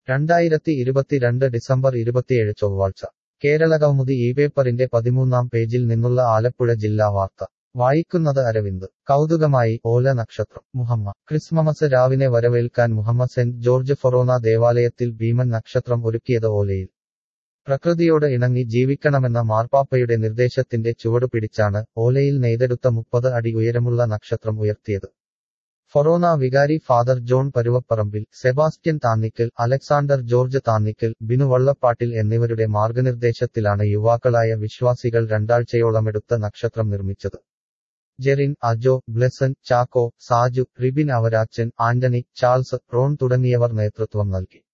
രണ്ടായിരത്തി ഇരുപത്തിരണ്ട് ഡിസംബർ ഇരുപത്തിയേഴ് ചൊവ്വാഴ്ച കേരളകൗമുദി ഈ പേപ്പറിന്റെ പതിമൂന്നാം പേജിൽ നിന്നുള്ള ആലപ്പുഴ ജില്ലാ വാർത്ത വായിക്കുന്നത് അരവിന്ദ് കൗതുകമായി ഓല നക്ഷത്രം മുഹമ്മ ക്രിസ്മമസ് രാവിനെ വരവേൽക്കാൻ മുഹമ്മ സെന്റ് ജോർജ് ഫൊറോന ദേവാലയത്തിൽ ഭീമൻ നക്ഷത്രം ഒരുക്കിയത് ഓലയിൽ പ്രകൃതിയോട് ഇണങ്ങി ജീവിക്കണമെന്ന മാർപ്പാപ്പയുടെ നിർദ്ദേശത്തിന്റെ ചുവടുപിടിച്ചാണ് ഓലയിൽ നെയ്തെടുത്ത മുപ്പത് അടി ഉയരമുള്ള നക്ഷത്രം ഉയർത്തിയത് ഫൊറോന വികാരി Father John Paruvapparambil Sebastian Thannikkal Alexander George Thannikkal Binu Vallappattil എന്നിവരുടെ മാർഗനിർദ്ദേശത്തിലാണ് യുവാക്കളായ വിശ്വാസികൾ രണ്ടാഴ്ചയോളമെടുത്ത നക്ഷത്രം നിർമ്മിച്ചത് Jerin Ajo Blesson Chacko Saju Ribin Avarachan Antony Charles Ron തുടങ്ങിയവർ നേതൃത്വം നൽകി